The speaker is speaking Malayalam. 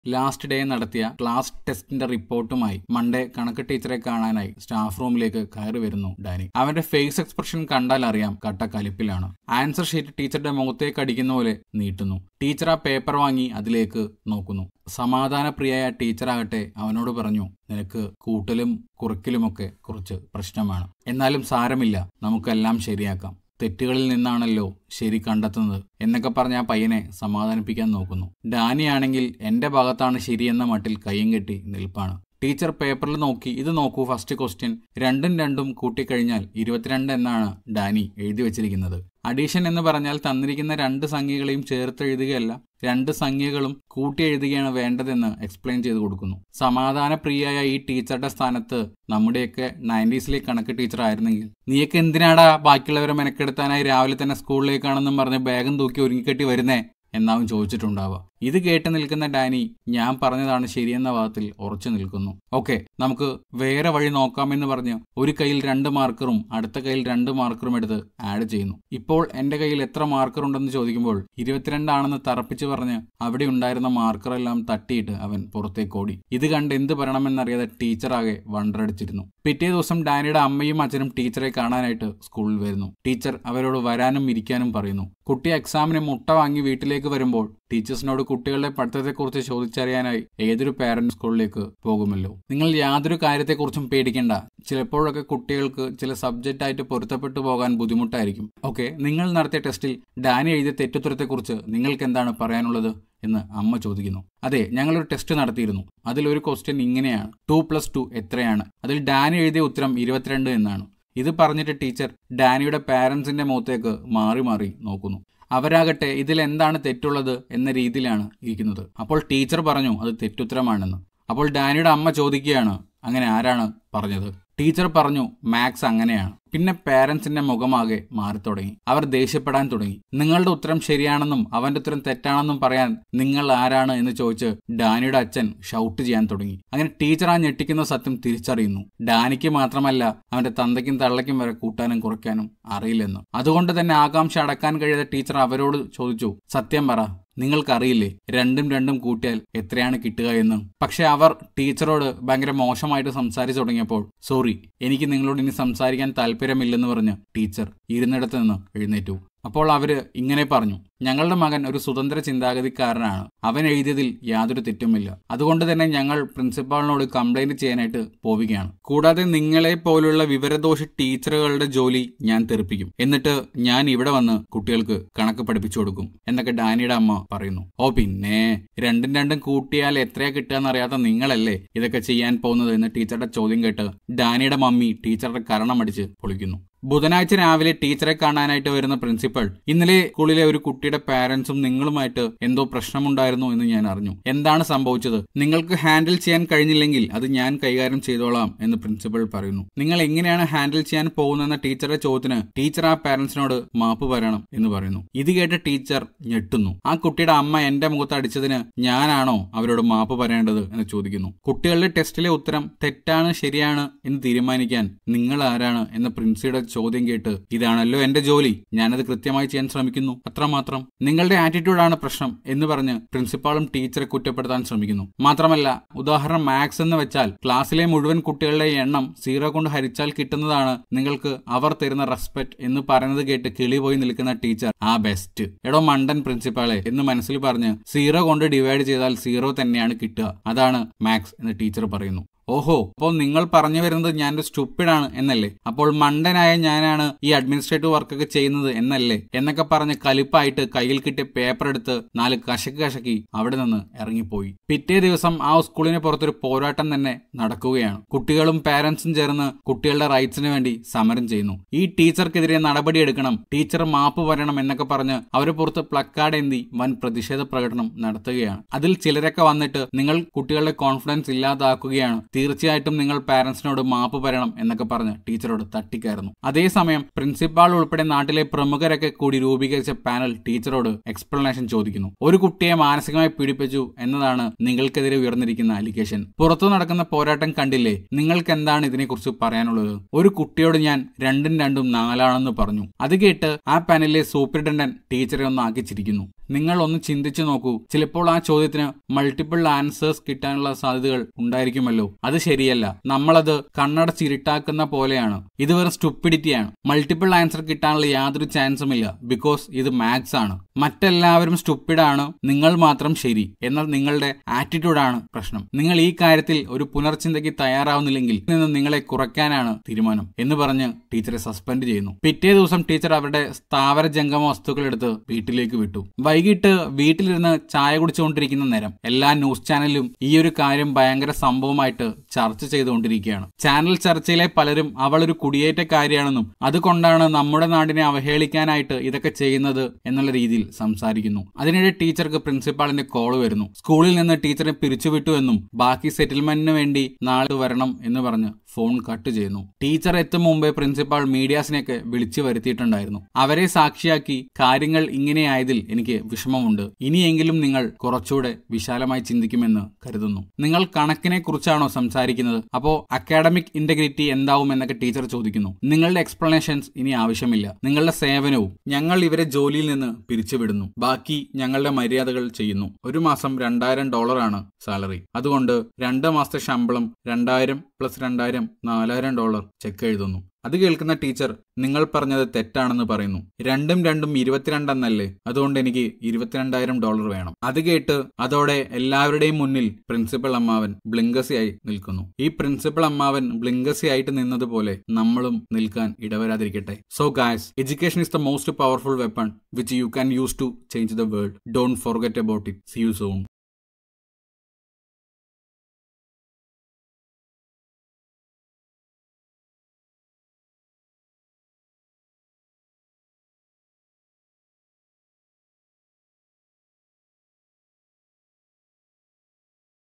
ലാസ്റ്റ് ഡേ നടത്തിയ ക്ലാസ് ടെസ്റ്റിന്റെ റിപ്പോർട്ടുമായി മൺഡേ കണക്ക് ടീച്ചറെ കാണാനായി സ്റ്റാഫ് റൂമിലേക്ക് കയറി വരുന്നു ഡാനി അവന്റെ ഫേസ് എക്സ്പ്രഷൻ കണ്ടാൽ അറിയാം കട്ട കലിപ്പിലാണ് ആൻസർ ഷീറ്റ് ടീച്ചറുടെ മുഖത്തേക്ക് അടിക്കുന്ന പോലെ നീട്ടുന്നു ടീച്ചർ ആ പേപ്പർ വാങ്ങി അതിലേക്ക് നോക്കുന്നു സമാധാനപ്രിയായ ടീച്ചറാകട്ടെ അവനോട് പറഞ്ഞു നിനക്ക് കൂട്ടലും കുറുക്കലുമൊക്കെ കുറച്ച് പ്രശ്നമാണ് എന്നാലും സാരമില്ല നമുക്കെല്ലാം ശരിയാക്കാം തെറ്റുകളിൽ നിന്നാണല്ലോ ശരി കണ്ടെത്തുന്നത് എന്നൊക്കെ പറഞ്ഞ ആ പയ്യനെ സമാധാനിപ്പിക്കാൻ നോക്കുന്നു ഡാനിയാണെങ്കിൽ എന്റെ ഭാഗത്താണ് ശരിയെന്ന മട്ടിൽ കയ്യും കെട്ടി നിൽപ്പാണ് ടീച്ചർ പേപ്പറിൽ നോക്കി ഇത് നോക്കൂ ഫസ്റ്റ് ക്വസ്റ്റ്യൻ രണ്ടും രണ്ടും കൂട്ടിക്കഴിഞ്ഞാൽ ഇരുപത്തിരണ്ട് എന്നാണ് ഡാനി എഴുതി വെച്ചിരിക്കുന്നത് അഡീഷൻ എന്ന് പറഞ്ഞാൽ തന്നിരിക്കുന്ന രണ്ട് സംഖ്യകളെയും ചേർത്ത് എഴുതുകയല്ല രണ്ട് സംഖ്യകളും കൂട്ടി എഴുതുകയാണ് വേണ്ടതെന്ന് എക്സ്പ്ലെയിൻ ചെയ്ത് കൊടുക്കുന്നു സമാധാനപ്രിയായ ഈ ടീച്ചറുടെ സ്ഥാനത്ത് നമ്മുടെയൊക്കെ നയൻറ്റീസിലെ കണക്ക് ടീച്ചർ ആയിരുന്നെങ്കിൽ നീയൊക്കെ എന്തിനാടാ ബാക്കിയുള്ളവരെ മെനക്കെടുത്താനായി രാവിലെ തന്നെ സ്കൂളിലേക്കാണെന്നും പറഞ്ഞ് ബാഗും തൂക്കി ഒരുങ്ങിക്കെട്ടി വരുന്നേ എന്നാവും ചോദിച്ചിട്ടുണ്ടാവുക ഇത് കേട്ട് നിൽക്കുന്ന ഡാനി ഞാൻ പറഞ്ഞതാണ് ശരിയെന്ന ഭാഗത്തിൽ ഉറച്ചു നിൽക്കുന്നു ഓക്കെ നമുക്ക് വേറെ വഴി നോക്കാമെന്ന് പറഞ്ഞ് ഒരു കയ്യിൽ രണ്ട് മാർക്കറും അടുത്ത കയ്യിൽ രണ്ട് മാർക്കറും എടുത്ത് ആഡ് ചെയ്യുന്നു ഇപ്പോൾ എന്റെ കയ്യിൽ എത്ര മാർക്കർ ഉണ്ടെന്ന് ചോദിക്കുമ്പോൾ ഇരുപത്തിരണ്ടാണെന്ന് തറപ്പിച്ച് പറഞ്ഞ് അവിടെ ഉണ്ടായിരുന്ന മാർക്കറെല്ലാം തട്ടിയിട്ട് അവൻ പുറത്തേക്ക് ഓടി ഇത് കണ്ട് എന്ത് പറയണമെന്നറിയാതെ ടീച്ചറാകെ വണ്ടടിച്ചിരുന്നു പിറ്റേ ദിവസം ഡാനിയുടെ അമ്മയും അച്ഛനും ടീച്ചറെ കാണാനായിട്ട് സ്കൂളിൽ വരുന്നു ടീച്ചർ അവരോട് വരാനും ഇരിക്കാനും പറയുന്നു കുട്ടി എക്സാമിന് മുട്ട വാങ്ങി വീട്ടിലേക്ക് വരുമ്പോൾ ടീച്ചേഴ്സിനോട് കുട്ടികളുടെ പഠിത്തത്തെക്കുറിച്ച് ചോദിച്ചറിയാനായി ഏതൊരു പാരന്റ് സ്കൂളിലേക്ക് പോകുമല്ലോ നിങ്ങൾ യാതൊരു കാര്യത്തെക്കുറിച്ചും പേടിക്കേണ്ട ചിലപ്പോഴൊക്കെ കുട്ടികൾക്ക് ചില സബ്ജക്റ്റ് ആയിട്ട് പൊരുത്തപ്പെട്ടു പോകാൻ ബുദ്ധിമുട്ടായിരിക്കും ഓക്കെ നിങ്ങൾ നടത്തിയ ടെസ്റ്റിൽ ഡാനി എഴുതിയ തെറ്റുത്തരത്തെക്കുറിച്ച് നിങ്ങൾക്ക് എന്താണ് പറയാനുള്ളത് എന്ന് അമ്മ ചോദിക്കുന്നു അതെ ഞങ്ങളൊരു ടെസ്റ്റ് നടത്തിയിരുന്നു അതിൽ ഒരു ക്വസ്റ്റ്യൻ ഇങ്ങനെയാണ് ടു പ്ലസ് ടു എത്രയാണ് അതിൽ ഡാനി എഴുതിയ ഉത്തരം ഇരുപത്തിരണ്ട് എന്നാണ് ഇത് പറഞ്ഞിട്ട് ടീച്ചർ ഡാനിയുടെ പാരൻസിന്റെ മുഖത്തേക്ക് മാറി മാറി നോക്കുന്നു അവരാകട്ടെ ഇതിൽ എന്താണ് തെറ്റുള്ളത് എന്ന രീതിയിലാണ് ഇരിക്കുന്നത് അപ്പോൾ ടീച്ചർ പറഞ്ഞു അത് തെറ്റുത്തരമാണെന്ന് അപ്പോൾ ഡാനിയുടെ അമ്മ ചോദിക്കുകയാണ് അങ്ങനെ ആരാണ് പറഞ്ഞത് ടീച്ചർ പറഞ്ഞു മാത്സ് അങ്ങനെയാണ് പിന്നെ പേരൻസിന്റെ മുഖമാകെ മാറി തുടങ്ങി അവർ ദേഷ്യപ്പെടാൻ തുടങ്ങി നിങ്ങളുടെ ഉത്തരം ശരിയാണെന്നും അവന്റെ ഉത്തരം തെറ്റാണെന്നും പറയാൻ നിങ്ങൾ ആരാണ് എന്ന് ചോദിച്ച് ഡാനിയുടെ അച്ഛൻ ഷൗട്ട് ചെയ്യാൻ തുടങ്ങി അങ്ങനെ ടീച്ചർ ആ ഞെട്ടിക്കുന്ന സത്യം തിരിച്ചറിയുന്നു ഡാനിക്ക് മാത്രമല്ല അവന്റെ തന്തയ്ക്കും തള്ളയ്ക്കും വരെ കൂട്ടാനും കുറയ്ക്കാനും അറിയില്ലെന്ന് അതുകൊണ്ട് തന്നെ ആകാംക്ഷ അടക്കാൻ കഴിയാത്ത ടീച്ചർ അവരോട് ചോദിച്ചു സത്യം പറ നിങ്ങൾക്കറിയില്ലേ രണ്ടും രണ്ടും കൂട്ടിയാൽ എത്രയാണ് കിട്ടുക എന്ന് പക്ഷെ അവർ ടീച്ചറോട് ഭയങ്കര മോശമായിട്ട് സംസാരിച്ചു തുടങ്ങിയപ്പോൾ സോറി എനിക്ക് നിങ്ങളോട് ഇനി സംസാരിക്കാൻ താല്പര്യമില്ലെന്ന് പറഞ്ഞ് ടീച്ചർ ഇരുന്നിടത്ത് നിന്ന് എഴുന്നേറ്റു അപ്പോൾ അവര് ഇങ്ങനെ പറഞ്ഞു ഞങ്ങളുടെ മകൻ ഒരു സ്വതന്ത്ര ചിന്താഗതിക്കാരനാണ് അവൻ എഴുതിയതിൽ യാതൊരു തെറ്റുമില്ല അതുകൊണ്ട് തന്നെ ഞങ്ങൾ പ്രിൻസിപ്പാളിനോട് കംപ്ലൈന്റ് ചെയ്യാനായിട്ട് പോവുകയാണ് കൂടാതെ നിങ്ങളെ പോലുള്ള വിവരദോഷ ടീച്ചറുകളുടെ ജോലി ഞാൻ തെറിപ്പിക്കും എന്നിട്ട് ഞാൻ ഇവിടെ വന്ന് കുട്ടികൾക്ക് കണക്ക് പഠിപ്പിച്ചു കൊടുക്കും എന്നൊക്കെ ഡാനിയുടെ അമ്മ പറയുന്നു ഓ പിന്നെ രണ്ടും രണ്ടും കൂട്ടിയാൽ എത്രയാ കിട്ടുക എന്നറിയാത്ത നിങ്ങളല്ലേ ഇതൊക്കെ ചെയ്യാൻ പോകുന്നത് എന്ന് ടീച്ചറുടെ ചോദ്യം കേട്ട് ഡാനിയുടെ മമ്മി ടീച്ചറുടെ കരണമടിച്ച് പൊളിക്കുന്നു ബുധനാഴ്ച രാവിലെ ടീച്ചറെ കാണാനായിട്ട് വരുന്ന പ്രിൻസിപ്പൽ ഇന്നലെ സ്കൂളിലെ ഒരു കുട്ടിയുടെ പാരന്റ്സും നിങ്ങളുമായിട്ട് എന്തോ പ്രശ്നമുണ്ടായിരുന്നു എന്ന് ഞാൻ അറിഞ്ഞു എന്താണ് സംഭവിച്ചത് നിങ്ങൾക്ക് ഹാൻഡിൽ ചെയ്യാൻ കഴിഞ്ഞില്ലെങ്കിൽ അത് ഞാൻ കൈകാര്യം ചെയ്തോളാം എന്ന് പ്രിൻസിപ്പൽ പറയുന്നു നിങ്ങൾ എങ്ങനെയാണ് ഹാൻഡിൽ ചെയ്യാൻ പോകുന്നതെന്ന ടീച്ചറുടെ ചോദ്യത്തിന് ടീച്ചർ ആ പാരന്റ്സിനോട് മാപ്പ് പറയണം എന്ന് പറയുന്നു ഇത് കേട്ട ടീച്ചർ ഞെട്ടുന്നു ആ കുട്ടിയുടെ അമ്മ എന്റെ മുഖത്ത് അടിച്ചതിന് ഞാനാണോ അവരോട് മാപ്പ് പറയേണ്ടത് എന്ന് ചോദിക്കുന്നു കുട്ടികളുടെ ടെസ്റ്റിലെ ഉത്തരം തെറ്റാണ് ശരിയാണ് എന്ന് തീരുമാനിക്കാൻ നിങ്ങൾ ആരാണ് എന്ന പ്രിൻസിയുടെ ചോദ്യം കേട്ട് ഇതാണല്ലോ എന്റെ ജോലി ഞാനത് കൃത്യമായി ചെയ്യാൻ ശ്രമിക്കുന്നു അത്രമാത്രം നിങ്ങളുടെ ആറ്റിറ്റ്യൂഡാണ് പ്രശ്നം എന്ന് പറഞ്ഞ് പ്രിൻസിപ്പാളും ടീച്ചറെ കുറ്റപ്പെടുത്താൻ ശ്രമിക്കുന്നു മാത്രമല്ല ഉദാഹരണം മാത്സ് എന്ന് വെച്ചാൽ ക്ലാസ്സിലെ മുഴുവൻ കുട്ടികളുടെ എണ്ണം സീറോ കൊണ്ട് ഹരിച്ചാൽ കിട്ടുന്നതാണ് നിങ്ങൾക്ക് അവർ തരുന്ന റെസ്പെക്ട് എന്ന് പറയുന്നത് കേട്ട് കിളി പോയി നിൽക്കുന്ന ടീച്ചർ ആ ബെസ്റ്റ് എടോ മണ്ടൻ പ്രിൻസിപ്പാളെ എന്ന് മനസ്സിൽ പറഞ്ഞ് സീറോ കൊണ്ട് ഡിവൈഡ് ചെയ്താൽ സീറോ തന്നെയാണ് കിട്ടുക അതാണ് മാത്സ് എന്ന് ടീച്ചർ പറയുന്നു ഓഹോ അപ്പോൾ നിങ്ങൾ പറഞ്ഞു വരുന്നത് ഞാനൊരു സ്റ്റുപ്പിഡാണ് എന്നല്ലേ അപ്പോൾ മണ്ടനായ ഞാനാണ് ഈ അഡ്മിനിസ്ട്രേറ്റീവ് വർക്കൊക്കെ ചെയ്യുന്നത് എന്നല്ലേ എന്നൊക്കെ പറഞ്ഞ് കലിപ്പായിട്ട് കയ്യിൽ കിട്ടിയ പേപ്പർ എടുത്ത് നാല് കശക്ക് കശക്കി അവിടെ നിന്ന് ഇറങ്ങിപ്പോയി പിറ്റേ ദിവസം ആ സ്കൂളിന് പുറത്തൊരു പോരാട്ടം തന്നെ നടക്കുകയാണ് കുട്ടികളും പാരന്റ്സും ചേർന്ന് കുട്ടികളുടെ റൈറ്റ്സിന് വേണ്ടി സമരം ചെയ്യുന്നു ഈ ടീച്ചർക്കെതിരെ നടപടിയെടുക്കണം ടീച്ചർ മാപ്പ് പറയണം എന്നൊക്കെ പറഞ്ഞ് അവര് പുറത്ത് പ്ലക്കാർഡ് എന്തി വൻ പ്രതിഷേധ പ്രകടനം നടത്തുകയാണ് അതിൽ ചിലരൊക്കെ വന്നിട്ട് നിങ്ങൾ കുട്ടികളുടെ കോൺഫിഡൻസ് ഇല്ലാതാക്കുകയാണ് തീർച്ചയായിട്ടും നിങ്ങൾ പാരന്റ്സിനോട് മാപ്പ് പറയണം എന്നൊക്കെ പറഞ്ഞ് ടീച്ചറോട് തട്ടിക്കയറുന്നു അതേസമയം പ്രിൻസിപ്പാൾ ഉൾപ്പെടെ നാട്ടിലെ പ്രമുഖരൊക്കെ കൂടി രൂപീകരിച്ച പാനൽ ടീച്ചറോട് എക്സ്പ്ലനേഷൻ ചോദിക്കുന്നു ഒരു കുട്ടിയെ മാനസികമായി പീഡിപ്പിച്ചു എന്നതാണ് നിങ്ങൾക്കെതിരെ ഉയർന്നിരിക്കുന്ന അലിഗേഷൻ പുറത്തു നടക്കുന്ന പോരാട്ടം കണ്ടില്ലേ നിങ്ങൾക്ക് എന്താണ് ഇതിനെക്കുറിച്ച് പറയാനുള്ളത് ഒരു കുട്ടിയോട് ഞാൻ രണ്ടും രണ്ടും നാലാണെന്ന് പറഞ്ഞു അത് കേട്ട് ആ പാനലിലെ സൂപ്രണ്ടന്റ് ടീച്ചറെ ഒന്ന് ആക്കിച്ചിരിക്കുന്നു നിങ്ങൾ ഒന്ന് ചിന്തിച്ചു നോക്കൂ ചിലപ്പോൾ ആ ചോദ്യത്തിന് മൾട്ടിപ്പിൾ ആൻസേഴ്സ് കിട്ടാനുള്ള സാധ്യതകൾ ഉണ്ടായിരിക്കുമല്ലോ അത് ശരിയല്ല നമ്മളത് കണ്ണടച്ചിരുട്ടാക്കുന്ന പോലെയാണ് ഇത് വെറും സ്റ്റുപ്പിഡിറ്റിയാണ് മൾട്ടിപ്പിൾ ആൻസർ കിട്ടാനുള്ള യാതൊരു ചാൻസും ഇല്ല ബിക്കോസ് ഇത് മാത്സ് ആണ് മറ്റെല്ലാവരും സ്റ്റുപ്പിഡാണ് നിങ്ങൾ മാത്രം ശരി എന്നാൽ നിങ്ങളുടെ ആറ്റിറ്റ്യൂഡാണ് പ്രശ്നം നിങ്ങൾ ഈ കാര്യത്തിൽ ഒരു പുനർചിന്തയ്ക്ക് തയ്യാറാവുന്നില്ലെങ്കിൽ നിന്ന് നിങ്ങളെ കുറയ്ക്കാനാണ് തീരുമാനം എന്ന് പറഞ്ഞ് ടീച്ചറെ സസ്പെൻഡ് ചെയ്യുന്നു പിറ്റേ ദിവസം ടീച്ചർ അവരുടെ സ്ഥാവര ജംഗമ വസ്തുക്കൾ എടുത്ത് വീട്ടിലേക്ക് വിട്ടു വൈകിട്ട് വീട്ടിലിരുന്ന് ചായ കുടിച്ചുകൊണ്ടിരിക്കുന്ന നേരം എല്ലാ ന്യൂസ് ചാനലിലും ഈ ഒരു കാര്യം ഭയങ്കര സംഭവമായിട്ട് ചർച്ച ചെയ്തുകൊണ്ടിരിക്കുകയാണ് ചാനൽ ചർച്ചയിലെ പലരും അവൾ ഒരു കുടിയേറ്റക്കാരിയാണെന്നും അതുകൊണ്ടാണ് നമ്മുടെ നാടിനെ അവഹേളിക്കാനായിട്ട് ഇതൊക്കെ ചെയ്യുന്നത് എന്നുള്ള രീതിയിൽ സംസാരിക്കുന്നു അതിനിടെ ടീച്ചർക്ക് പ്രിൻസിപ്പാളിന്റെ കോൾ വരുന്നു സ്കൂളിൽ നിന്ന് ടീച്ചറെ പിരിച്ചുവിട്ടു എന്നും ബാക്കി സെറ്റിൽമെന്റിന് വേണ്ടി നാളെ വരണം എന്ന് പറഞ്ഞ് ഫോൺ കട്ട് ചെയ്യുന്നു ടീച്ചർ എത്തും മുമ്പേ പ്രിൻസിപ്പാൾ മീഡിയാസിനെയൊക്കെ വിളിച്ചു വരുത്തിയിട്ടുണ്ടായിരുന്നു അവരെ സാക്ഷിയാക്കി കാര്യങ്ങൾ ഇങ്ങനെയായതിൽ എനിക്ക് വിഷമമുണ്ട് ഇനിയെങ്കിലും നിങ്ങൾ കുറച്ചുകൂടെ വിശാലമായി ചിന്തിക്കുമെന്ന് കരുതുന്നു നിങ്ങൾ കണക്കിനെ കുറിച്ചാണോ സംസാരിക്കുന്നത് അപ്പോ അക്കാഡമിക് ഇന്റഗ്രിറ്റി എന്താവും എന്നൊക്കെ ടീച്ചർ ചോദിക്കുന്നു നിങ്ങളുടെ എക്സ്പ്ലനേഷൻസ് ഇനി ആവശ്യമില്ല നിങ്ങളുടെ സേവനവും ഞങ്ങൾ ഇവരെ ജോലിയിൽ നിന്ന് പിരിച്ചുവിടുന്നു ബാക്കി ഞങ്ങളുടെ മര്യാദകൾ ചെയ്യുന്നു ഒരു മാസം രണ്ടായിരം ഡോളറാണ് സാലറി അതുകൊണ്ട് രണ്ട് മാസത്തെ ശമ്പളം രണ്ടായിരം പ്ലസ് രണ്ടായിരം നാലായിരം ഡോളർ ചെക്ക് എഴുതുന്നു അത് കേൾക്കുന്ന ടീച്ചർ നിങ്ങൾ പറഞ്ഞത് തെറ്റാണെന്ന് പറയുന്നു രണ്ടും രണ്ടും ഇരുപത്തിരണ്ടെന്നല്ലേ അതുകൊണ്ട് എനിക്ക് ഇരുപത്തിരണ്ടായിരം ഡോളർ വേണം അത് കേട്ട് അതോടെ എല്ലാവരുടെയും മുന്നിൽ പ്രിൻസിപ്പൽ അമ്മാവൻ ബ്ലിങ്കസിയായി നിൽക്കുന്നു ഈ പ്രിൻസിപ്പൽ അമ്മാവൻ ബ്ലിങ്കസി ആയിട്ട് നിന്നതുപോലെ നമ്മളും നിൽക്കാൻ ഇടവരാതിരിക്കട്ടെ so guys education is the most powerful weapon which you can use to change the world don't forget about it see you zone